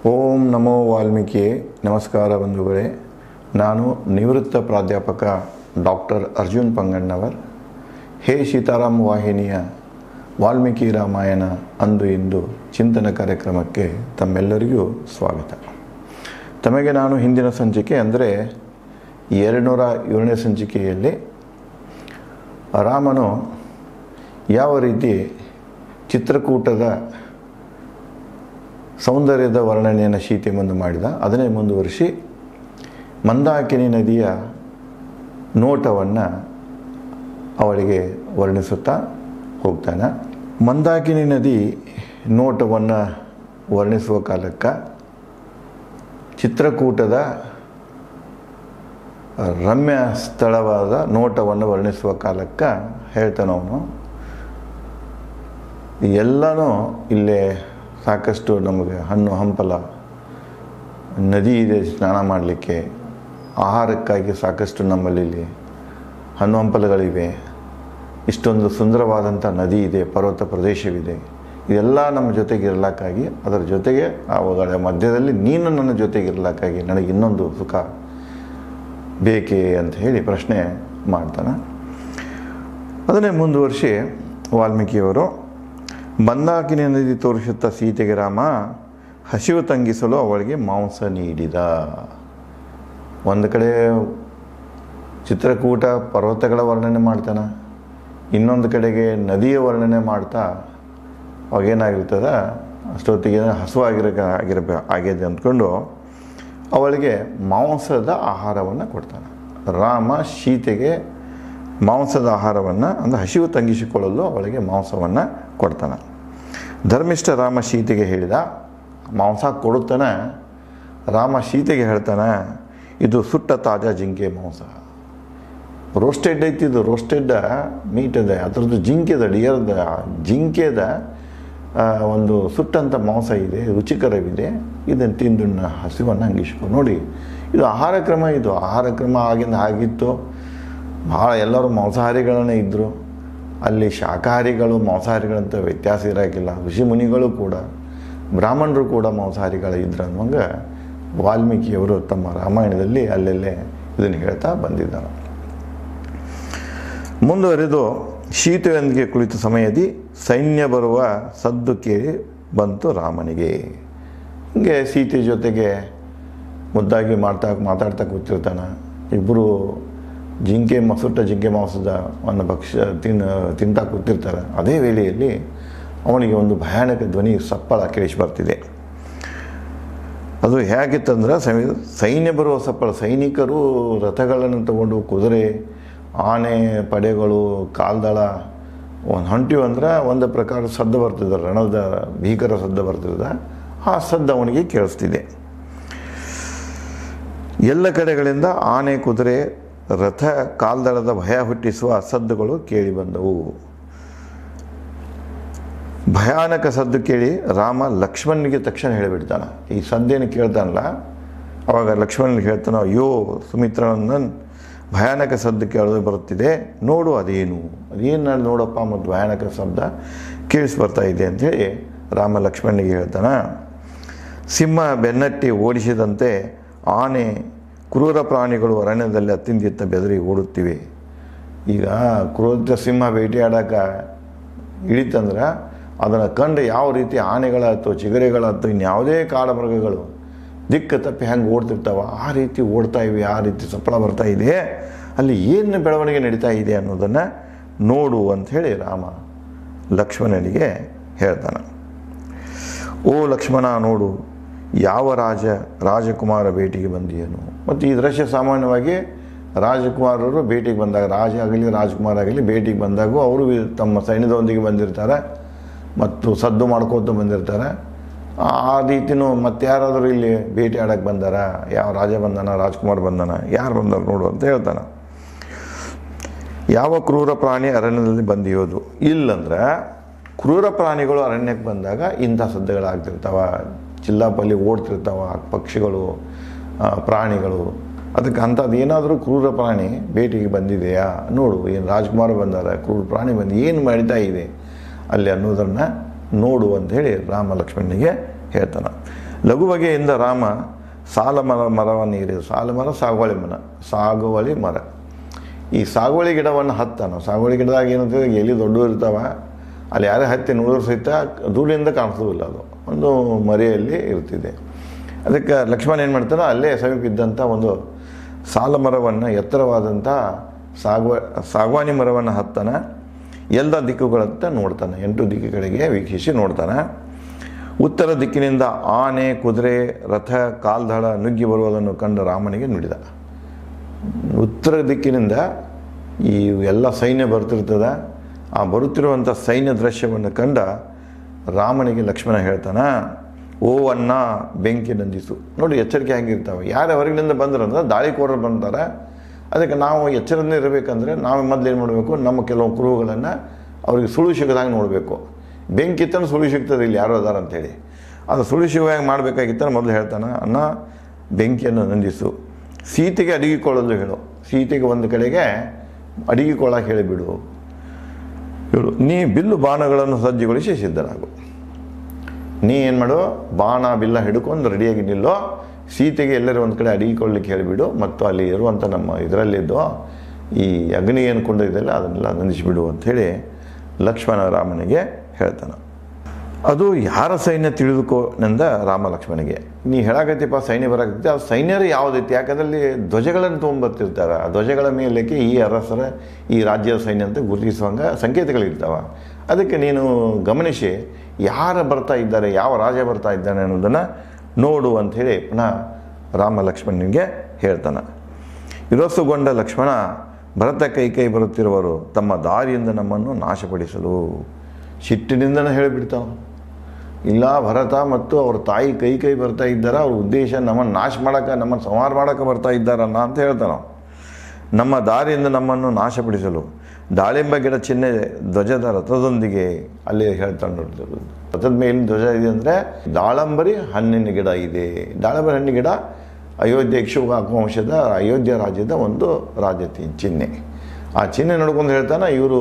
ಓಂ ನಮೋ ವಾಲ್ಮೀಕಿ ನಮಸ್ಕಾರ ಬಂಧುಗಳೇ ನಾನು ನಿವೃತ್ತ ಪ್ರಾಧ್ಯಾಪಕ ಡಾಕ್ಟರ್ ಅರ್ಜುನ್ ಪಂಗಣ್ಣವರ್ ಹೇ ಸೀತಾರಾಮ್ ವಾಹಿನಿಯ ವಾಲ್ಮೀಕಿ ರಾಮಾಯಣ ಅಂದು ಇಂದು ಚಿಂತನ ಕಾರ್ಯಕ್ರಮಕ್ಕೆ ತಮ್ಮೆಲ್ಲರಿಗೂ ಸ್ವಾಗತ ತಮಗೆ ನಾನು ಹಿಂದಿನ ಸಂಚಿಕೆ ಅಂದರೆ ಎರಡುನೂರ ಏಳನೇ ಸಂಚಿಕೆಯಲ್ಲಿ ರಾಮನು ಯಾವ ರೀತಿ ಚಿತ್ರಕೂಟದ ಸೌಂದರ್ಯದ ವರ್ಣನೆಯನ್ನು ಶೀತೆ ಮುಂದೆ ಮಾಡಿದ ಅದನ್ನೇ ಮುಂದುವರಿಸಿ ಮಂದಾಕಿನಿ ನದಿಯ ನೋಟವನ್ನು ಅವಳಿಗೆ ವರ್ಣಿಸುತ್ತಾ ಹೋಗ್ತಾನೆ ಮಂದಾಕಿನಿ ನದಿ ನೋಟವನ್ನು ವರ್ಣಿಸುವ ಕಾಲಕ್ಕೆ ಚಿತ್ರಕೂಟದ ರಮ್ಯ ಸ್ಥಳವಾದ ನೋಟವನ್ನು ವರ್ಣಿಸುವ ಕಾಲಕ್ಕೆ ಹೇಳ್ತಾನವನು ಎಲ್ಲನೂ ಇಲ್ಲೇ ಸಾಕಷ್ಟು ನಮಗೆ ಹಣ್ಣು ಹಂಪಲ ನದಿ ಇದೆ ಸ್ನಾನ ಮಾಡಲಿಕ್ಕೆ ಆಹಾರಕ್ಕಾಗಿ ಸಾಕಷ್ಟು ನಮ್ಮಲ್ಲಿ ಇಲ್ಲಿ ಹಣ್ಣು ಹಂಪಲುಗಳಿವೆ ಇಷ್ಟೊಂದು ಸುಂದರವಾದಂಥ ನದಿ ಇದೆ ಪರ್ವತ ಪ್ರದೇಶವಿದೆ ಇದೆಲ್ಲ ನಮ್ಮ ಜೊತೆಗೆ ಇರಲಿಕ್ಕಾಗಿ ಅದರ ಜೊತೆಗೆ ಅವುಗಳ ಮಧ್ಯದಲ್ಲಿ ನೀನು ನನ್ನ ಜೊತೆಗೆ ಇರಲಿಕ್ಕಾಗಿ ನನಗೆ ಇನ್ನೊಂದು ಸುಖ ಬೇಕೇ ಅಂತ ಹೇಳಿ ಪ್ರಶ್ನೆ ಮಾಡ್ತಾನೆ ಅದನ್ನೇ ಮುಂದುವರಿಸಿ ವಾಲ್ಮೀಕಿಯವರು ಮಂದಾಕಿನಿ ನದಿ ತೋರಿಸುತ್ತಾ ಸೀತೆಗೆ ರಾಮ ಹಸಿವು ತಂಗಿಸಲು ಅವಳಿಗೆ ಮಾಂಸ ನೀಡಿದ ಒಂದು ಕಡೆ ಚಿತ್ರಕೂಟ ಪರ್ವತಗಳ ವರ್ಣನೆ ಮಾಡ್ತಾನೆ ಇನ್ನೊಂದು ಕಡೆಗೆ ನದಿಯ ವರ್ಣನೆ ಮಾಡ್ತಾ ಅವಾಗೇನಾಗಿರ್ತದ ಅಷ್ಟೊತ್ತಿಗೆ ಹಸುವಾಗಿರ ಆಗಿರಬೇ ಆಗಿದೆ ಅಂದ್ಕೊಂಡು ಅವಳಿಗೆ ಮಾಂಸದ ಆಹಾರವನ್ನು ಕೊಡ್ತಾನೆ ರಾಮ ಸೀತೆಗೆ ಮಾಂಸದ ಆಹಾರವನ್ನು ಅಂದರೆ ಹಸಿವು ತಂಗಿಸಿಕೊಳ್ಳಲು ಅವಳಿಗೆ ಮಾಂಸವನ್ನು ಕೊಡ್ತಾನೆ ಧರ್ಮಿಷ್ಠ ರಾಮ ಸೀತೆಗೆ ಹೇಳಿದ ಮಾಂಸ ಕೊಡುತ್ತಾನೆ ರಾಮ ಸೀತೆಗೆ ಹೇಳ್ತಾನೆ ಇದು ಸುಟ್ಟ ತಾಜಾ ಜಿಂಕೆ ಮಾಂಸ ರೋಸ್ಟೆಡ್ ಐತಿ ಇದು ರೋಸ್ಟೆಡ್ ಮೀಟ್ ಇದೆ ಅದ್ರದ್ದು ಜಿಂಕೆದ ಡಿಯರ್ದ ಜಿಂಕೆದ ಆ, ಒಂದು ಸುಟ್ಟಂಥ ಮಾಂಸ ಇದೆ ರುಚಿಕರವಿದೆ ಇದನ್ನು ತಿಂದು ನ ಹಸಿವನ್ನು ಹಂಗಿಸ್ಕೊ ನೋಡಿ ಇದು ಆಹಾರ ಕ್ರಮ ಇದು ಆಹಾರ ಕ್ರಮ ಆಗಿಂದ ಆಗಿತ್ತು ಭಾಳ ಎಲ್ಲರೂ ಮಾಂಸಾಹಾರಿಗಳನ್ನೇ ಇದ್ದರು ಅಲ್ಲಿ ಶಾಕಾಹಾರಿಗಳು ಮಾಂಸಾಹಾರಿಗಳಂತ ವ್ಯತ್ಯಾಸ ಇರೋಕ್ಕಿಲ್ಲ ಋಷಿ ಮುನಿಗಳು ಕೂಡ ಬ್ರಾಹ್ಮಣರು ಕೂಡ ಮಾಂಸಾಹಾರಿಗಳು ಇದ್ರು ಅನ್ನುವಂಗ ವಾಲ್ಮೀಕಿಯವರು ತಮ್ಮ ರಾಮಾಯಣದಲ್ಲಿ ಅಲ್ಲೆಲ್ಲೇ ಇದನ್ನು ಹೇಳ್ತಾ ಬಂದಿದ್ದಾರೆ ಮುಂದುವರೆದು ಶೀತೆಯೊಂದಿಗೆ ಕುಳಿತ ಸಮಯದಿ ಸೈನ್ಯ ಬರುವ ಸದ್ದು ಕೇಳಿ ಬಂತು ರಾಮನಿಗೆ ಹಿಂಗೆ ಸೀತೆ ಜೊತೆಗೆ ಮುದ್ದಾಗಿ ಮಾಡ್ತಾ ಮಾತಾಡ್ತಾ ಕೂತಿರ್ತಾನೆ ಇಬ್ಬರು ಜಿಂಕೆ ಮಸುಟ್ಟ ಜಿಂಕೆ ಮಾಂಸದ ಒಂದು ಭಕ್ಷ್ಯ ತಿನ್ನ ತಿಂತಾ ಕೂತಿರ್ತಾರೆ ಅದೇ ವೇಳೆಯಲ್ಲಿ ಅವನಿಗೆ ಒಂದು ಭಯಾನಕ ಧ್ವನಿ ಸಪ್ಪಳ ಕೇಳಿಸಿ ಬರ್ತಿದೆ ಅದು ಹೇಗಿತ್ತಂದ್ರೆ ಸೈ- ಸೈನ್ಯ ಬರುವ ಸಪ್ಪಳ ಸೈನಿಕರು ರಥಗಳನ್ನು ತಗೊಂಡು ಕುದುರೆ ಆನೆ ಪಡೆಗಳು ಕಾಲ್ದಳ ಒಂದು ಹೊಂಟಿವು ಅಂದ್ರೆ ಒಂದು ಪ್ರಕಾರ ಸದ್ದು ಬರ್ತಿದೆ ರಣದ ಭೀಕರ ಸದ್ದು ಬರ್ತಿದೆ ಆ ಸದ್ದು ಅವನಿಗೆ ಕೇಳಿಸ್ತಿದೆ ಎಲ್ಲ ಕಡೆಗಳಿಂದ ಆನೆ ಕುದುರೆ ರಥ ಕಾಲ್ದಳದ ಭಯ ಹುಟ್ಟಿಸುವ ಸದ್ದುಗಳು ಕೇಳಿ ಬಂದವು ಭಯಾನಕ ಸದ್ದು ಕೇಳಿ ರಾಮ ಲಕ್ಷ್ಮಣನಿಗೆ ತಕ್ಷಣ ಹೇಳಿಬಿಡ್ತಾನೆ ಈ ಸದ್ದೇನು ಕೇಳ್ತಾನಲ್ಲ ಅವಾಗ ಲಕ್ಷ್ಮಣನಿಗೆ ಹೇಳ್ತಾನೆ ಅಯ್ಯೋ ಸುಮಿತ್ರನಂದನ್ ಭಯಾನಕ ಸದ್ದು ಕೇಳೋದು ಬರುತ್ತಿದೆ ನೋಡು ಅದೇನು ಅದೇನು ನಾನು ನೋಡಪ್ಪ ಮತ್ತು ಭಯಾನಕ ಶಬ್ದ ಕೇಳಿಸಿ ಬರ್ತಾ ಇದೆ ಅಂಥೇಳಿ ರಾಮ ಲಕ್ಷ್ಮಣನಿಗೆ ಹೇಳ್ತಾನೆ ಸಿಂಹ ಬೆನ್ನಟ್ಟಿ ಓಡಿಸಿದಂತೆ ಆನೆ ಕ್ರೂರ ಪ್ರಾಣಿಗಳು ಅರಣ್ಯದಲ್ಲಿ ಅತ್ತಿಂದಿತ್ತ ಬೆದರಿ ಓಡುತ್ತಿವೆ ಈಗ ಕ್ರೋಧ ಸಿಂಹ ಬೇಟೆಯಾಡಕ್ಕೆ ಇಳಿತಂದ್ರೆ ಅದನ್ನು ಕಂಡು ಯಾವ ರೀತಿ ಆನೆಗಳಾಯ್ತು ಚಿಗರೆಗಳಾಯ್ತು ಇನ್ಯಾವುದೇ ಕಾಡಮೃಗಗಳು ದಿಕ್ಕು ತಪ್ಪಿ ಹೆಂಗೆ ಓಡ್ತಿರ್ತಾವ ಆ ರೀತಿ ಓಡ್ತಾ ಇವೆ ಆ ರೀತಿ ಸಪ್ಪಳ ಬರ್ತಾ ಇದೆ ಅಲ್ಲಿ ಏನು ಬೆಳವಣಿಗೆ ನಡೀತಾ ಇದೆ ಅನ್ನೋದನ್ನು ನೋಡು ಅಂಥೇಳಿ ರಾಮ ಲಕ್ಷ್ಮಣನಿಗೆ ಹೇಳ್ತಾನೆ ಓ ಲಕ್ಷ್ಮಣ ನೋಡು ಯಾವ ರಾಜ ರಾಜಕುಮಾರ ಭೇಟಿಗೆ ಬಂದಿಯನು ಮತ್ತು ಈ ದೃಶ್ಯ ಸಾಮಾನ್ಯವಾಗಿ ರಾಜಕುಮಾರರು ಭೇಟಿಗೆ ಬಂದಾಗ ರಾಜ ಆಗಲಿ ರಾಜಕುಮಾರ ಆಗಲಿ ಭೇಟಿಗೆ ಬಂದಾಗೂ ಅವರು ವಿ- ತಮ್ಮ ಸೈನ್ಯದೊಂದಿಗೆ ಬಂದಿರ್ತಾರೆ ಮತ್ತು ಸದ್ದು ಮಾಡ್ಕೋತ ಬಂದಿರ್ತಾರೆ ಆ ರೀತಿನೂ ಮತ್ತೆ ಯಾರಾದರೂ ಇಲ್ಲಿ ಭೇಟಿ ಆಡಕ್ಕೆ ಬಂದಾರ ಯಾವ ರಾಜ ಬಂದಾನ ರಾಜ್ಕುಮಾರ್ ಬಂದಾನ ಯಾರು ಬಂದಾರ ನೋಡು ಅಂತ ಹೇಳ್ತಾನೆ ಯಾವ ಕ್ರೂರ ಪ್ರಾಣಿ ಅರಣ್ಯದಲ್ಲಿ ಬಂದಿಯೋದು ಇಲ್ಲಂದ್ರೆ ಕ್ರೂರ ಪ್ರಾಣಿಗಳು ಅರಣ್ಯಕ್ಕೆ ಬಂದಾಗ ಇಂಥ ಸದ್ದುಗಳಾಗ್ತಿರ್ತಾವ ಚಿಲ್ಲಾಪಲ್ಲಿ ಓಡ್ತಿರ್ತಾವ ಪಕ್ಷಿಗಳು ಆ, ಪ್ರಾಣಿಗಳು ಅದಕ್ಕೆ ಅಂಥದ್ದು ಏನಾದರೂ ಕ್ರೂರ ಪ್ರಾಣಿ ಭೇಟಿಗೆ ಬಂದಿದೆಯಾ ನೋಡು ಏನು ರಾಜ್ಕುಮಾರ್ ಬಂದಾರ ಕ್ರೂರ ಪ್ರಾಣಿ ಬಂದು ಏನು ಮಾಡ್ತಾ ಇದೆ ಅಲ್ಲಿ ಅನ್ನೋದನ್ನು ನೋಡು ಅಂತ ಹೇಳಿ ರಾಮ ಲಕ್ಷ್ಮಣನಿಗೆ ಹೇಳ್ತಾನೆ ಲಘು ಬಗೆಯಿಂದ ರಾಮ ಸಾಲ ಮರ ಮರವನ್ನು ಏರಿದ ಸಾಲ ಮರ ಸಾಗುವಳಿ ಮರ ಸಾಗುವಳಿ ಮರ ಈ ಸಾಗುವಳಿ ಗಿಡವನ್ನು ಹತ್ತಾನ ಸಾಗುವಳಿ ಗಿಡದಾಗ ಏನಂತಂದ್ರೆ ಎಲ್ಲಿ ದೊಡ್ಡ ಇರ್ತಾವ ಅಲ್ಲಿ ಯಾರೇ ಹತ್ತಿ ನೋಡಿದ್ರು ಸಹಿತ ದೂರದಿಂದ ಕಾಣಿಸೋದಿಲ್ಲ ಅದು ಒಂದು ಮರೆಯಲ್ಲಿ ಇರ್ತಿದೆ ಅದಕ್ಕೆ ಲಕ್ಷ್ಮಣ ಏನು ಮಾಡ್ತಾನೆ ಅಲ್ಲೇ ಸಮೀಪ ಇದ್ದಂಥ ಒಂದು ಸಾಲ ಮರವನ್ನು ಎತ್ತರವಾದಂಥ ಸಾಗುವ ಸಾಗವಾನಿ ಮರವನ್ನು ಹತ್ತಾನ ಎಲ್ಲ ದಿಕ್ಕುಗಳತ್ತ ನೋಡ್ತಾನೆ ಎಂಟು ದಿಕ್ಕುಗಳಿಗೆ ವೀಕ್ಷಿಸಿ ನೋಡ್ತಾನೆ ಉತ್ತರ ದಿಕ್ಕಿನಿಂದ ಆನೆ ಕುದುರೆ ರಥ ಕಾಲ್ದಳ ನುಗ್ಗಿ ಬರುವುದನ್ನು ಕಂಡ ರಾಮನಿಗೆ ನುಡಿದ ಉತ್ತರ ದಿಕ್ಕಿನಿಂದ ಈ ಎಲ್ಲ ಸೈನ್ಯ ಬರ್ತಿರ್ತದ ಆ ಬರುತ್ತಿರುವಂಥ ಸೈನ್ಯ ದೃಶ್ಯವನ್ನು ಕಂಡ ರಾಮನಿಗೆ ಲಕ್ಷ್ಮಣ ಹೇಳ್ತಾನ ಓ ಅನ್ನ ಬೆಂಕಿ ನಂದಿಸು ನೋಡಿ ಎಚ್ಚರಿಕೆ ಆಗಿರ್ತಾವೆ ಯಾರು ಹೊರಗಿನಿಂದ ಬಂದ್ರಂದ್ರೆ ದಾಳಿಕೋರರು ಬಂತಾರೆ ಅದಕ್ಕೆ ನಾವು ಎಚ್ಚರದಿಂದ ಇರಬೇಕಂದ್ರೆ ನಾವು ಮೊದಲು ಏನು ಮಾಡಬೇಕು ನಮ್ಮ ಕೆಲವು ಕುರುಹುಗಳನ್ನು ಅವ್ರಿಗೆ ಸುಳು ಸಿಗದಾಗ ನೋಡಬೇಕು ಬೆಂಕಿ ಇತ್ತಂದ್ರೆ ಸುಳಿ ಸಿಗ್ತದೆ ಇಲ್ಲಿ ಯಾರು ಅದಾರ ಅಂತೇಳಿ ಅದು ಸುಳಿ ಸಿಗುವಾಗ ಮಾಡಬೇಕಾಗಿತ್ತಂದ್ರೆ ಮೊದಲು ಹೇಳ್ತಾನೆ ಅನ್ನ ಬೆಂಕಿಯನ್ನು ನಂದಿಸು ಸೀತೆಗೆ ಅಡಿಗೆಕೊಳ್ಳಲು ಹೇಳು ಸೀತೆಗೆ ಒಂದು ಕಡೆಗೆ ಅಡಿಗೆಕೊಳ್ಳಕ್ಕೆ ಹೇಳಿಬಿಡು ಹೇಳು ನೀ ಬಿಲ್ಲು ಬಾಣಗಳನ್ನು ಸಜ್ಜುಗೊಳಿಸಿ ಸಿದ್ಧನಾಗು ನೀ ಏನು ಮಾಡು ಬಾಣ ಬಿಲ್ಲ ಹಿಡ್ಕೊಂಡು ರೆಡಿಯಾಗಿ ನಿಲ್ಲೋ ಸೀತೆಗೆ ಎಲ್ಲರೂ ಒಂದು ಕಡೆ ಅಡಿಗೆಕೊಳ್ಳಿಕ್ಕೆ ಹೇಳಿಬಿಡು ಮತ್ತು ಅಲ್ಲಿ ಇರುವಂಥ ನಮ್ಮ ಇದರಲ್ಲಿದ್ದು ಈ ಅಗ್ನಿ ಏನು ಕೊಂಡಿದೆಯಲ್ಲ ಅದನ್ನೆಲ್ಲ ನಂದಿಸಿಬಿಡು ಅಂಥೇಳಿ ಲಕ್ಷ್ಮಣ ರಾಮನಿಗೆ ಹೇಳ್ತಾನೆ ಅದು ಯಾರ ಸೈನ್ಯ ತಿಳಿದುಕೋನೆಂದ ರಾಮ ಲಕ್ಷ್ಮಣಿಗೆ ನೀ ಹೇಳಾಕತ್ತಿಪ್ಪ ಸೈನ್ಯ ಬರಾಕತ್ತಿ ಆ ಸೈನ್ಯರು ಯಾವುದೈತಿ ಯಾಕಂದ್ರೆ ಅಲ್ಲಿ ಧ್ವಜಗಳನ್ನು ತೊಗೊಂಬರ್ತಿರ್ತಾರೆ ಆ ಧ್ವಜಗಳ ಮೇಲಕ್ಕೆ ಈ ಅರಸರ ಈ ರಾಜ್ಯದ ಸೈನ್ಯ ಅಂತ ಗುರುತಿಸುವಂಗ ಸಂಕೇತಗಳಿರ್ತಾವ ಅದಕ್ಕೆ ನೀನು ಗಮನಿಸಿ ಯಾರು ಬರ್ತಾ ಇದ್ದಾರೆ ಯಾವ ರಾಜ ಬರ್ತಾ ಇದ್ದಾನೆ ಅನ್ನೋದನ್ನು ನೋಡು ಅಂಥೇಳಿ ಪುನಃ ರಾಮ ಲಕ್ಷ್ಮಣನಿಗೆ ಹೇಳ್ತಾನೆ ವಿರೋಸಗೊಂಡ ಲಕ್ಷ್ಮಣ ಭರತ ಕೈ ಕೈ ಬರುತ್ತಿರುವರು ತಮ್ಮ ದಾರಿಯಿಂದ ನಮ್ಮನ್ನು ನಾಶಪಡಿಸಲು ಸಿಟ್ಟಿನಿಂದನೇ ಹೇಳಿಬಿಡ್ತಾವ ಇಲ್ಲ ಭರತ ಮತ್ತು ಅವ್ರ ತಾಯಿ ಕೈ ಕೈ ಬರ್ತಾ ಇದ್ದಾರೆ ಅವ್ರ ಉದ್ದೇಶ ನಮ್ಮನ್ನು ನಾಶ ಮಾಡೋಕೆ ನಮ್ಮನ್ನು ಸಂಹಾರ ಮಾಡೋಕೆ ಬರ್ತಾ ಇದ್ದಾರಲ್ಲ ಅಂತ ಹೇಳ್ತಾನೆ ನಾವು. ನಮ್ಮ ದಾರಿಯಿಂದ ನಮ್ಮನ್ನು ನಾಶಪಡಿಸಲು ದಾಳಿಂಬ ಗಿಡ ಚಿಹ್ನೆ ಧ್ವಜದ ರಥದೊಂದಿಗೆ ಅಲ್ಲಿ ಹೇಳ್ತಾನೆ ನೋಡ್ತಾರೆ ರಥದ ಮೇಲಿನ ಧ್ವಜ ಇದೆ ಅಂದರೆ ದಾಳಂಬರಿ ಹಣ್ಣಿನ ಗಿಡ ಇದೆ ದಾಳಂಬರಿ ಹಣ್ಣಿನ ಗಿಡ ಅಯೋಧ್ಯೆ ಇಕ್ಷುಕಾಕು ವಂಶದ ಅಯೋಧ್ಯ ರಾಜ್ಯದ ಒಂದು ರಾಜ್ಯ ತಿ- ಚಿಹ್ನೆ ಆ ಚಿಹ್ನೆ ನೋಡ್ಕೊಂಡು ಹೇಳ್ತಾನೆ ಇವರು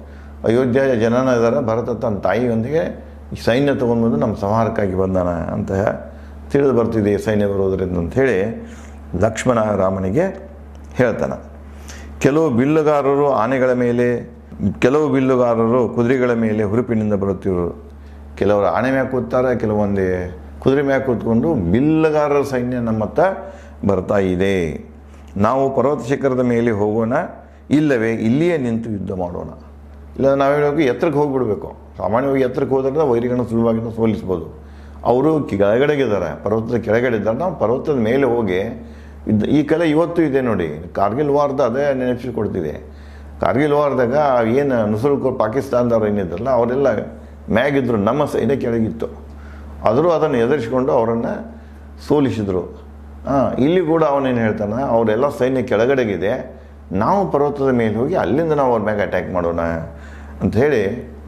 ಅಯೋಧ್ಯ ಜನನ ಇದ್ದಾರೆ ಭರತ ತನ್ನ ತಾಯಿಯೊಂದಿಗೆ ಈ ಸೈನ್ಯ ತೊಗೊಂಡ್ಬಂದು ನಮ್ಮ ಸಂಹಾರಕ್ಕಾಗಿ ಬಂದಾನ ಅಂತ ತಿಳಿದು ಬರ್ತಿದೆ ಈ ಸೈನ್ಯ ಬರೋದರಿಂದ ಅಂಥೇಳಿ ಲಕ್ಷ್ಮಣ ರಾಮನಿಗೆ ಹೇಳ್ತಾನೆ ಕೆಲವು ಬಿಲ್ಲುಗಾರರು ಆನೆಗಳ ಮೇಲೆ ಕೆಲವು ಬಿಲ್ಲುಗಾರರು ಕುದುರೆಗಳ ಮೇಲೆ ಹುರುಪಿನಿಂದ ಬರುತ್ತಿರುವರು ಕೆಲವರು ಆನೆ ಮ್ಯಾಗ ಕೂತಾರೆ ಕೆಲವೊಂದು ಕುದುರೆ ಮ್ಯಾಗ ಕೂತ್ಕೊಂಡು ಬಿಲ್ಲುಗಾರರ ಸೈನ್ಯ ನಮ್ಮತ್ತ ಬರ್ತಾ ಇದೆ ನಾವು ಪರ್ವತ ಶಿಖರದ ಮೇಲೆ ಹೋಗೋಣ ಇಲ್ಲವೇ ಇಲ್ಲಿಯೇ ನಿಂತು ಯುದ್ಧ ಮಾಡೋಣ ಇಲ್ಲ ನಾವೇನು ಎತ್ತರಕ್ಕೆ ಹೋಗಿಬಿಡ್ಬೇಕು ಸಾಮಾನ್ಯವಾಗಿ ಎತ್ತರಕ್ಕೆ ಹೋದ್ರೆ ವೈರಿಗಳನ್ನ ಸುಲಭವಾಗಿ ನಾವು ಸೋಲಿಸ್ಬೋದು ಅವರು ಕೆಳಗಡೆಗಿದ್ದಾರೆ ಪರ್ವತದ ಕೆಳಗಡೆ ಇದ್ದಾರೆ ನಾವು ಪರ್ವತದ ಮೇಲೆ ಹೋಗಿ ಇದ್ದ ಈ ಕಲೆ ಇವತ್ತು ಇದೆ ನೋಡಿ ಕಾರ್ಗಿಲ್ ವಾರ್ದ ಅದೇ ನೆನಪಿಸಿಕೊಡ್ತಿದೆ ಕಾರ್ಗಿಲ್ ವಾರ್ದಾಗ ಏನು ನುಸುಳುಕೋ ಪಾಕಿಸ್ತಾನದವ್ರು ಏನಿದ್ರಲ್ಲ ಅವರೆಲ್ಲ ಮ್ಯಾಗಿದ್ರು ನಮ್ಮ ಸೈನ್ಯ ಕೆಳಗಿತ್ತು ಆದರೂ ಅದನ್ನು ಎದುರಿಸಿಕೊಂಡು ಅವರನ್ನು ಸೋಲಿಸಿದರು ಹಾಂ ಇಲ್ಲಿ ಕೂಡ ಅವನೇನು ಹೇಳ್ತಾನೆ ಅವರೆಲ್ಲ ಸೈನ್ಯ ಕೆಳಗಡೆಗಿದೆ ನಾವು ಪರ್ವತದ ಮೇಲೆ ಹೋಗಿ ಅಲ್ಲಿಂದ ನಾವು ಅವ್ರ ಮ್ಯಾಗ ಅಟ್ಯಾಕ್ ಮಾಡೋಣ ಅಂಥೇಳಿ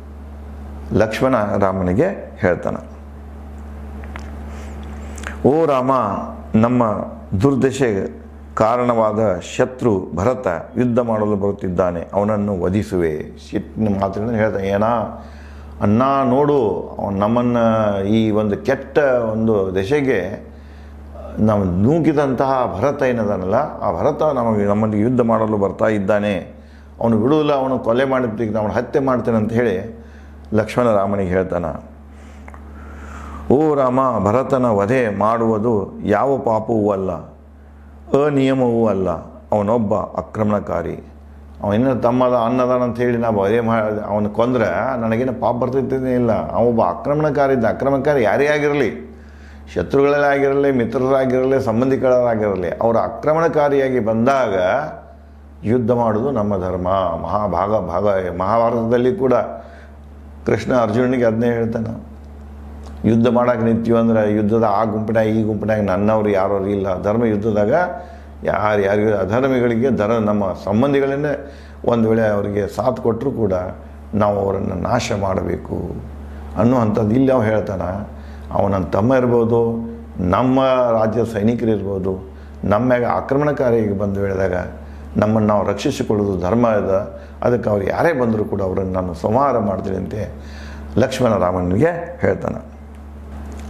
ಲಕ್ಷ್ಮಣ ರಾಮನಿಗೆ ಹೇಳ್ತಾನೆ ಓ ರಾಮ ನಮ್ಮ ದುರ್ದಶೆಗೆ ಕಾರಣವಾದ ಶತ್ರು ಭರತ ಯುದ್ಧ ಮಾಡಲು ಬರುತ್ತಿದ್ದಾನೆ ಅವನನ್ನು ವಧಿಸುವೆ ಸಿಟ್ಟಿನ ಮಾತಿನಿಂದ ಹೇಳ್ತಾನೆ ಏನ ಅಣ್ಣ ನೋಡು ಅವನು ನಮ್ಮನ್ನು ಈ ಒಂದು ಕೆಟ್ಟ ಒಂದು ದಶೆಗೆ ನಾವು ನೂಕಿದಂತಹ ಭರತ ಏನದಾನಲ್ಲ ಆ ಭರತ ನಮಗೆ ನಮ್ಮಲ್ಲಿ ಯುದ್ಧ ಮಾಡಲು ಬರ್ತಾ ಇದ್ದಾನೆ ಅವನು ಬಿಡುವುದಿಲ್ಲ ಅವನು ಕೊಲೆ ಮಾಡಿದ್ದಕ್ಕೆ ಅವನು ಹತ್ಯೆ ಮಾಡ್ತೇನೆ ಅಂತ ಹೇಳಿ ಲಕ್ಷ್ಮಣ ರಾಮನಿಗೆ ಹೇಳ್ತಾನೆ ಓ ರಾಮ ಭರತನ ವಧೆ ಮಾಡುವುದು ಯಾವ ಪಾಪವೂ ಅಲ್ಲ ಅನಿಯಮವೂ ಅಲ್ಲ ಅವನೊಬ್ಬ ಆಕ್ರಮಣಕಾರಿ ಅವನ ತಮ್ಮದ ಅನ್ನದಾನ ಅಂತ ಹೇಳಿ ನಾವು ವಧೆ ಮಾಡಿ ಅವನು ಕೊಂದ್ರೆ ನನಗೇನು ಪಾಪ ಬರ್ತೈತೇ ಇಲ್ಲ ಅವೊಬ್ಬ ಆಕ್ರಮಣಕಾರಿ ಇದ್ದ ಆಕ್ರಮಣಕಾರಿ ಯಾರೇ ಆಗಿರಲಿ ಶತ್ರುಗಳೇ ಆಗಿರಲಿ ಮಿತ್ರರಾಗಿರಲಿ ಸಂಬಂಧಿಕರಾಗಿರಲಿ ಅವರು ಆಕ್ರಮಣಕಾರಿಯಾಗಿ ಬಂದಾಗ ಯುದ್ಧ ಮಾಡೋದು ನಮ್ಮ ಧರ್ಮ ಮಹಾಭಾಗ ಭಾಗ ಮಹಾಭಾರತದಲ್ಲಿ ಕೂಡ ಕೃಷ್ಣ ಅರ್ಜುನನಿಗೆ ಅದನ್ನೇ ಹೇಳ್ತಾನೆ ಯುದ್ಧ ಮಾಡಕ್ಕೆ ನಿಂತೀವಿ ಅಂದ್ರೆ ಯುದ್ಧದ ಆ ಗುಂಪಿನಾಗ ಈ ಗುಂಪಿನಾಗ ನನ್ನವ್ರು ಯಾರು ಇಲ್ಲ ಧರ್ಮ ಯುದ್ಧದಾಗ ಯಾರು ಯಾರಿಗೂ ಅಧರ್ಮಿಗಳಿಗೆ ಧರ್ಮ ನಮ್ಮ ಸಂಬಂಧಿಗಳನ್ನೇ ಒಂದು ವೇಳೆ ಅವರಿಗೆ ಸಾಥ್ ಕೊಟ್ಟರು ಕೂಡ ನಾವು ಅವರನ್ನು ನಾಶ ಮಾಡಬೇಕು ಅನ್ನುವಂಥದ್ದು ಇಲ್ಲಿ ಅವ ಹೇಳ್ತಾನೆ ಅವನ ತಮ್ಮ ಇರ್ಬೋದು ನಮ್ಮ ರಾಜ್ಯದ ಸೈನಿಕರು ಇರ್ಬೋದು ನಮ್ಮ ಮ್ಯಾಗ ಆಕ್ರಮಣಕಾರಿಯಾಗಿ ಬಂದು ಹೇಳಿದಾಗ ನಮ್ಮನ್ನು ನಾವು ರಕ್ಷಿಸಿಕೊಳ್ಳೋದು ಧರ್ಮ ಇದೆ ಅದಕ್ಕೆ ಅವ್ರು ಯಾರೇ ಬಂದರೂ ಕೂಡ ಅವರನ್ನು ನಾನು ಸಂಹಾರ ಮಾಡ್ತೀನಿ ಅಂತೆ ಲಕ್ಷ್ಮಣ ರಾಮನಿಗೆ ಹೇಳ್ತಾನೆ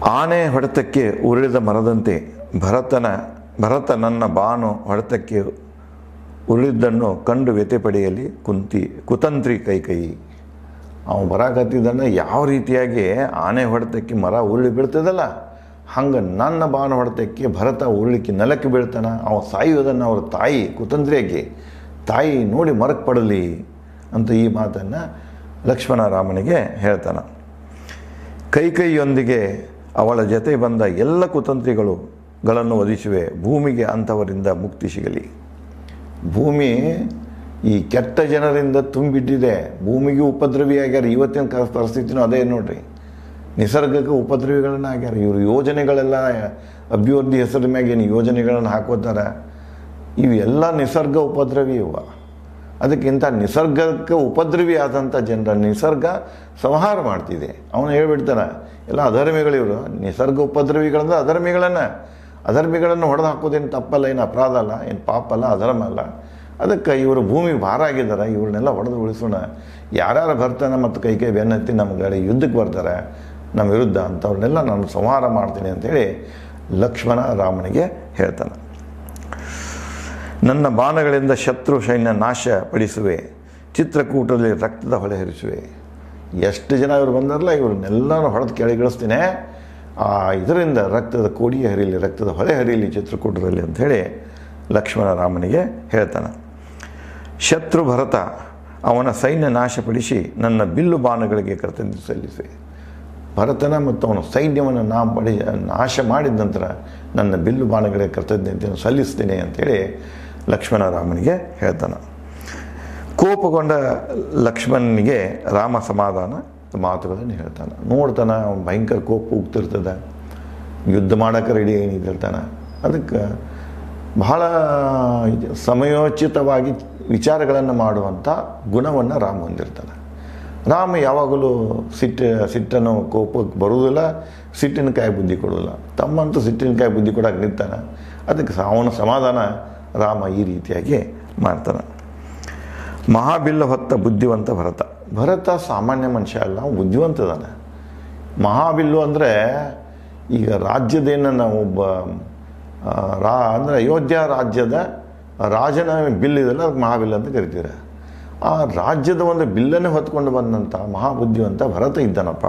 ಆನೆ ಹೊಡೆತಕ್ಕೆ ಉರುಳಿದ ಮರದಂತೆ ಭರತನ ಭರತ ನನ್ನ ಬಾನು ಹೊಡೆತಕ್ಕೆ ಉರುಳಿದ್ದನ್ನು ಕಂಡು ವ್ಯತೆ ಪಡೆಯಲಿ ಕುಂತಿ ಕುತಂತ್ರಿ ಕೈಕೈ ಅವನು ಬರಾಕತ್ತಿದ್ದನ್ನು ಯಾವ ರೀತಿಯಾಗಿ ಆನೆ ಹೊಡೆತಕ್ಕೆ ಮರ ಉರುಳಿ ಬೀಳ್ತದಲ್ಲ ಹಂಗೆ ನನ್ನ ಬಾಣ ಹೊಡೆತಕ್ಕೆ ಭರತ ಉರುಳಿಕ್ಕೆ ನೆಲಕ್ಕೆ ಬೀಳ್ತಾನ ಅವ ಸಾಯುವುದನ್ನು ಅವ್ರ ತಾಯಿ ಕುತಂತ್ರಿಯಾಗಿ ತಾಯಿ ನೋಡಿ ಮರಕ್ಕೆ ಪಡಲಿ ಅಂತ ಈ ಮಾತನ್ನು ಲಕ್ಷ್ಮಣ ರಾಮನಿಗೆ ಹೇಳ್ತಾನೆ ಕೈಕೈಯೊಂದಿಗೆ ಅವಳ ಜೊತೆ ಬಂದ ಎಲ್ಲ ಕುತಂತ್ರಿಗಳು ಗಳನ್ನು ವಧಿಸುವೆ ಭೂಮಿಗೆ ಅಂಥವರಿಂದ ಮುಕ್ತಿ ಸಿಗಲಿ ಭೂಮಿ ಈ ಕೆಟ್ಟ ಜನರಿಂದ ತುಂಬಿಟ್ಟಿದೆ ಭೂಮಿಗೆ ಉಪದ್ರವಿಯಾಗ್ಯಾರ ಇವತ್ತಿನ ಕ ಪರಿಸ್ಥಿತಿನೂ ಅದೇ ನೋಡ್ರಿ ನಿಸರ್ಗಕ್ಕೆ ಉಪದ್ರವಿಗಳನ್ನ ಆಗ್ಯಾರ ಇವರು ಯೋಜನೆಗಳೆಲ್ಲ ಅಭಿವೃದ್ಧಿ ಹೆಸರ ಮ್ಯಾಗ ಏನು ಯೋಜನೆಗಳನ್ನು ಹಾಕೋತಾರೆ ಇವೆಲ್ಲ ನಿಸರ್ಗ ಉಪದ್ರವಿ ಇವ ಅದಕ್ಕಿಂತ ನಿಸರ್ಗಕ್ಕೆ ಉಪದ್ರವಿ ಆದಂಥ ಜನರ ನಿಸರ್ಗ ಸಂಹಾರ ಮಾಡ್ತಿದೆ ಅವನು ಹೇಳ್ಬಿಡ್ತಾನೆ ಎಲ್ಲ ಅಧರ್ಮಿಗಳಿವರು ನಿಸರ್ಗ ಉಪದ್ರವಿಗಳಂದ್ರೆ ಅಧರ್ಮಿಗಳನ್ನು ಅಧರ್ಮಿಗಳನ್ನು ಹೊಡೆದು ಹಾಕೋದೇನು ತಪ್ಪಲ್ಲ ಏನು ಅಪರಾಧ ಅಲ್ಲ ಏನು ಪಾಪ ಅಲ್ಲ ಅಧರ್ಮ ಅಲ್ಲ ಅದಕ್ಕೆ ಇವರು ಭೂಮಿ ಭಾರ ಆಗಿದ್ದಾರೆ ಇವ್ರನ್ನೆಲ್ಲ ಹೊಡೆದು ಉಳಿಸೋಣ ಯಾರ್ಯಾರು ಬರ್ತಾನೆ ಮತ್ತು ಕೈ ಕೈ ಬೆನ್ನತ್ತಿ ನಮ್ಮ ಗಾಡಿ ಯುದ್ಧಕ್ಕೆ ಬರ್ತಾರೆ ನಮ್ಮ ವಿರುದ್ಧ ಅಂಥವ್ರನ್ನೆಲ್ಲ ನಾನು ಸಂಹಾರ ಮಾಡ್ತೀನಿ ಅಂತೇಳಿ ಲಕ್ಷ್ಮಣ ರಾಮನಿಗೆ ಹೇಳ್ತಾನೆ ನನ್ನ ಬಾಣಗಳಿಂದ ಶತ್ರು ಸೈನ್ಯ ನಾಶ ಪಡಿಸುವೆ ಚಿತ್ರಕೂಟದಲ್ಲಿ ರಕ್ತದ ಹೊಳೆ ಹರಿಸುವೆ ಎಷ್ಟು ಜನ ಇವರು ಬಂದಾರಲ್ಲ ಇವ್ರನ್ನೆಲ್ಲರೂ ಹೊಡೆದು ಕೆಳಗಿಳಿಸ್ತೀನಿ ಆ ಇದರಿಂದ ರಕ್ತದ ಕೋಡಿಯ ಹರಿಯಲಿ ರಕ್ತದ ಹೊಳೆ ಹರಿಯಲಿ ಚಿತ್ರಕೂಟದಲ್ಲಿ ಅಂಥೇಳಿ ಲಕ್ಷ್ಮಣ ರಾಮನಿಗೆ ಹೇಳ್ತಾನೆ ಶತ್ರು ಭರತ ಅವನ ಸೈನ್ಯ ನಾಶಪಡಿಸಿ ನನ್ನ ಬಿಲ್ಲು ಬಾಣಗಳಿಗೆ ಕರ್ತವ್ಯ ಸಲ್ಲಿಸಿ ಭರತನ ಮತ್ತು ಅವನ ಸೈನ್ಯವನ್ನು ನಾ ಪಡಿ ನಾಶ ಮಾಡಿದ ನಂತರ ನನ್ನ ಬಿಲ್ಲು ಬಾಣಗಳಿಗೆ ಕೃತಜ್ಞತೆಯನ್ನು ಸಲ್ಲಿಸ್ತೇನೆ ಅಂತೇಳಿ ಲಕ್ಷ್ಮಣ ರಾಮನಿಗೆ ಹೇಳ್ತಾನೆ ಕೋಪಗೊಂಡ ಲಕ್ಷ್ಮಣನಿಗೆ ರಾಮ ಸಮಾಧಾನ ಮಾತುಗಳನ್ನು ಹೇಳ್ತಾನೆ ನೋಡ್ತಾನೆ ಅವನು ಭಯಂಕರ ಕೋಪ ಉಗ್ತಿರ್ತದೆ ಯುದ್ಧ ಮಾಡೋಕೆ ರೆಡಿ ಏನಿದ್ದಿರ್ತಾನೆ ಅದಕ್ಕೆ ಬಹಳ ಇದು ಸಮಯೋಚಿತವಾಗಿ ವಿಚಾರಗಳನ್ನು ಮಾಡುವಂಥ ಗುಣವನ್ನು ರಾಮ ಹೊಂದಿರ್ತಾನೆ ರಾಮ ಯಾವಾಗಲೂ ಸಿಟ್ಟು ಸಿಟ್ಟನ್ನು ಕೋಪಕ್ಕೆ ಬರುವುದಿಲ್ಲ ಸಿಟ್ಟಿನಕಾಯಿ ಬುದ್ಧಿ ಕೊಡೋಲ್ಲ ತಮ್ಮಂತೂ ಸಿಟ್ಟಿನಕಾಯಿ ಬುದ್ಧಿ ಕೊಡೋಕೆ ನಿಲ್ತಾನೆ ಅದಕ್ಕೆ ಸ- ಅವನ ಸಮಾಧಾನ ರಾಮ ಈ ರೀತಿಯಾಗಿ ಮಾಡ್ತಾನೆ ಮಹಾಬಿಲ್ಲ ಹೊತ್ತ ಬುದ್ಧಿವಂತ ಭರತ ಭರತ ಸಾಮಾನ್ಯ ಮನುಷ್ಯ ಅಲ್ಲ ಅವ್ನು ಬುದ್ಧಿವಂತದಾನೆ ಮಹಾಬಿಲ್ಲು ಅಂದರೆ ಈಗ ರಾಜ್ಯದೇನ ನಾವು ಒಬ್ಬ ಆ, ರಾ ಅಂದರೆ ಅಯೋಧ್ಯ ರಾಜ್ಯದ ರಾಜನ ಬಿಲ್ ಇದೆಲ್ಲ ಅದಕ್ಕೆ ಮಹಾಬಿಲ್ ಅಂತ ಕರಿತೀರ ಆ ರಾಜ್ಯದ ಒಂದು ಬಿಲ್ಲನ್ನೇ ಹೊತ್ಕೊಂಡು ಬಂದಂಥ ಮಹಾಬುದ್ಧಿವಂತ ಭರತ ಇದ್ದಾನಪ್ಪ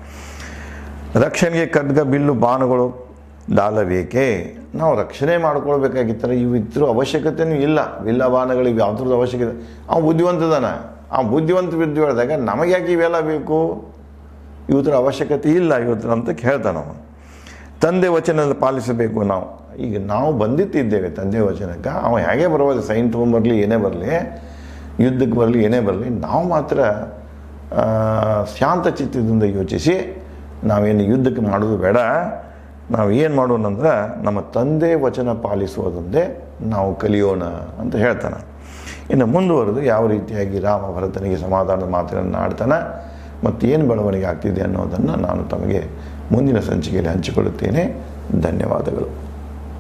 ರಕ್ಷಣೆಗೆ ಖಡ್ಗ ಬಿಲ್ಲು ಬಾಣಗಳು ದಾಲಬೇಕೇ ನಾವು ರಕ್ಷಣೆ ಮಾಡ್ಕೊಳ್ಬೇಕಾಗಿತ್ತಾರೆ ಇವು ಇದ್ರ ಅವಶ್ಯಕತೆನೂ ಇಲ್ಲ ಬಿಲ್ಲ ಬಾಣಗಳಿಗೆ ಯಾವ್ದ್ರದ್ದು ಅವಶ್ಯಕತೆ ಅವ ಬುದ್ಧಿವಂತದಾನ ಆ ಬುದ್ಧಿವಂತ ಬಿದ್ದು ಹೇಳಿದಾಗ ನಮಗೆ ಯಾಕೆ ಇವೆಲ್ಲ ಬೇಕು ಇವತ್ತರ ಅವಶ್ಯಕತೆ ಇಲ್ಲ ಇವತ್ತರ ಅಂತ ಕೇಳ್ತಾನೆ ಅವನು ತಂದೆ ವಚನದಲ್ಲಿ ಪಾಲಿಸಬೇಕು ನಾವು ಈಗ ನಾವು ಬಂದಿತ್ತಿದ್ದೇವೆ ತಂದೆ ವಚನಕ್ಕೆ ಅವ ಹೇಗೆ ಬರುವುದು ಸೈನ್ ತೊಗೊಂಬರಲಿ ಏನೇ ಬರಲಿ ಯುದ್ಧಕ್ಕೆ ಬರಲಿ ಏನೇ ಬರಲಿ ನಾವು ಮಾತ್ರ ಆ, ಶಾಂತ ಚಿತ್ತದಿಂದ ಯೋಚಿಸಿ ನಾವೇನು ಯುದ್ಧಕ್ಕೆ ಮಾಡೋದು ಬೇಡ ನಾವು ಏನು ಮಾಡೋಣ ಅಂದ್ರೆ ನಮ್ಮ ತಂದೆ ವಚನ ಪಾಲಿಸುವುದೊಂದೇ ನಾವು ಕಲಿಯೋಣ ಅಂತ ಹೇಳ್ತಾನೆ ಇನ್ನು ಮುಂದುವರೆದು ಯಾವ ರೀತಿಯಾಗಿ ರಾಮ ಭರತನಿಗೆ ಸಮಾಧಾನದ ಮಾತುಗಳನ್ನು ಆಡ್ತಾನೆ ಮತ್ತು ಏನು ಬೆಳವಣಿಗೆ ಆಗ್ತಿದೆ ಅನ್ನೋದನ್ನು ನಾನು ತಮಗೆ ಮುಂದಿನ ಸಂಚಿಕೆಯಲ್ಲಿ ಹಂಚಿಕೊಳ್ಳುತ್ತೇನೆ ಧನ್ಯವಾದಗಳು